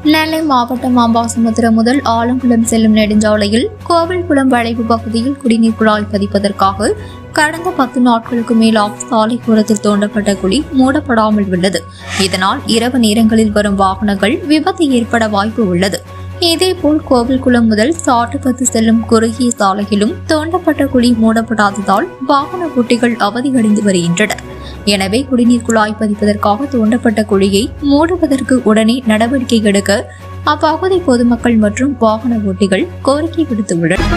நெல்லை மாவட்டம் அம்பாசமுத்திரம் முதல் ஆலங்குளம் செல்லும் நெடுஞ்சாலையில் கோவில்குளம் வளைவு பகுதியில் குடிநீர் குழாய் பதிப்பதற்காக கடந்த பத்து நாட்களுக்கு மேலாக சாலை ஓரத்தில் தோண்டப்பட்ட குழி மூடப்படாமல் உள்ளது இதனால் இரவு நேரங்களில் வரும் வாகனங்கள் விபத்து ஏற்பட வாய்ப்பு உள்ளது இதேபோல் கோவில்குளம் முதல் சாட்டுப்பத்து செல்லும் குறுகிய சாலையிலும் தோண்டப்பட்ட குழி மூடப்படாததால் வாகன ஓட்டிகள் அவதியடைந்து வருகின்றனர் எனவே குடிநீர் குழாய் பதிப்பதற்காக தோண்டப்பட்ட குழியை மூடுவதற்கு உடனே நடவடிக்கை எடுக்க அப்பகுதி பொதுமக்கள் மற்றும் வாகன ஓட்டிகள் கோரிக்கை விடுத்துள்ளனர்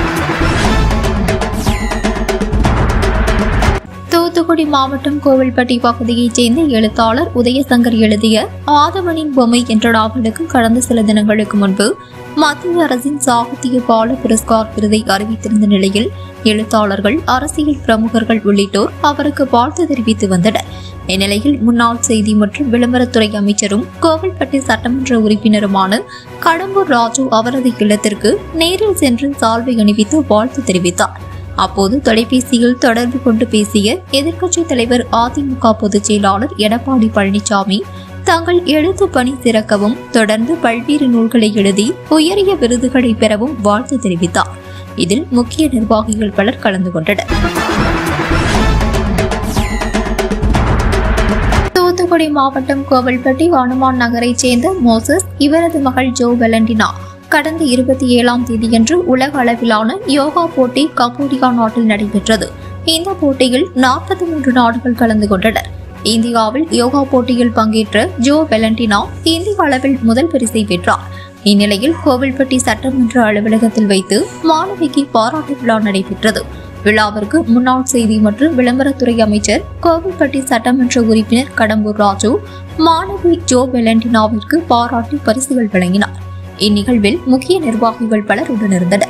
தூத்துக்குடி மாவட்டம் கோவில்பட்டி பகுதியைச் சேர்ந்த எழுத்தாளர் உதயசங்கர் எழுதிய ஆதவனின் பொம்மை என்ற நாவலுக்கு கடந்த சில தினங்களுக்கு முன்பு மத்திய அரசின் சாகித்ய பால புரஸ்கார் விருதை அறிவித்திருந்த நிலையில் எழுத்தாளர்கள் அரசியல் பிரமுகர்கள் உள்ளிட்டோர் அவருக்கு வாழ்த்து தெரிவித்து வந்தனர் இந்நிலையில் முன்னாள் செய்தி மற்றும் விளம்பரத்துறை அமைச்சரும் கோவில்பட்டி சட்டமன்ற உறுப்பினருமான கடம்பூர் ராஜு அவரது இல்லத்திற்கு நேரில் சென்று சால்வை அணிவித்து வாழ்த்து தெரிவித்தார் அப்போது தொலைபேசியில் தொடர்பு கொண்டு பேசிய எதிர்க்கட்சித் தலைவர் அதிமுக பொதுச் செயலாளர் எடப்பாடி பழனிசாமி தங்கள் எழுத்து பணி சிறக்கவும் தொடர்ந்து பல்வேறு நூல்களை எழுதி உயரிய விருதுகளை பெறவும் வாழ்த்து தெரிவித்தார் இதில் முக்கிய நிர்வாகிகள் பலர் கலந்து கொண்டனர் தூத்துக்குடி மாவட்டம் கோவில்பட்டி வானுமான் நகரைச் சேர்ந்த மோசஸ் இவரது மகள் ஜோ வெலண்டினா கடந்த இருபத்தி ஏழாம் தேதியன்று உலக அளவிலான யோகா போட்டி கம்போடியா நாட்டில் நடைபெற்றது இந்த போட்டியில் நாற்பத்தி மூன்று நாடுகள் கலந்து கொண்டனர் இந்தியாவில் யோகா போட்டியில் பங்கேற்ற ஜோ வெலண்டினா இந்திய அளவில் முதல் பரிசை பெற்றார் இந்நிலையில் கோவில்பட்டி சட்டமன்ற அலுவலகத்தில் வைத்து மாணவிக்கு பாராட்டு விழா நடைபெற்றது விழாவிற்கு முன்னாள் செய்தி மற்றும் விளம்பரத்துறை அமைச்சர் கோவில்பட்டி சட்டமன்ற உறுப்பினர் கடம்பூர் ராஜு மாணவி ஜோ வெலண்டினாவிற்கு பாராட்டி பரிசுகள் வழங்கினார் இந்நிகழ்வில் முக்கிய நிர்வாகிகள் பலர் உடனிருந்தனர்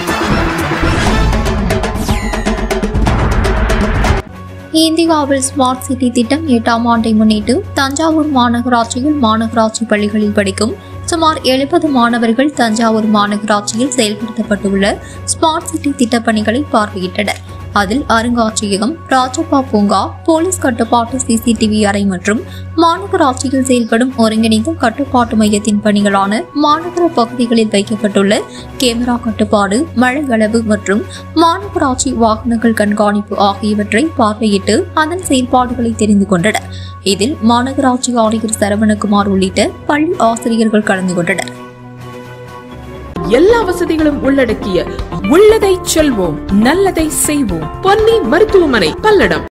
இந்தியாவில் ஸ்மார்ட் சிட்டி திட்டம் எட்டாம் ஆண்டை முன்னிட்டு தஞ்சாவூர் மாநகராட்சியில் மாநகராட்சி பள்ளிகளில் படிக்கும் சுமார் எழுபது மாணவர்கள் தஞ்சாவூர் மாநகராட்சியில் செயல்படுத்தப்பட்டுள்ள ஸ்மார்ட் சிட்டி திட்டப்பணிகளை பார்வையிட்டனர் அதில் அருங்காட்சியகம் ராஜப்பா பூங்கா போலீஸ் கட்டுப்பாட்டு சிசிடிவி அறை மற்றும் மாநகராட்சியில் செயல்படும் ஒருங்கிணைந்த கட்டுப்பாட்டு மையத்தின் பணிகளான மாநகர பகுதிகளில் வைக்கப்பட்டுள்ள கேமரா கட்டுப்பாடு மழை அளவு மற்றும் மாநகராட்சி வாகனங்கள் கண்காணிப்பு ஆகியவற்றை பார்வையிட்டு அதன் செயல்பாடுகளை தெரிந்து கொண்டனர் இதில் மாநகராட்சி ஆணையர் சரவணகுமார் உள்ளிட்ட பள்ளி ஆசிரியர்கள் கலந்து கொண்டனர் எல்லா வசதிகளும் உள்ளடக்கிய உள்ளதை செல்வோம் நல்லதை செய்வோம் பொன்னி மருத்துவமனை பல்லடம்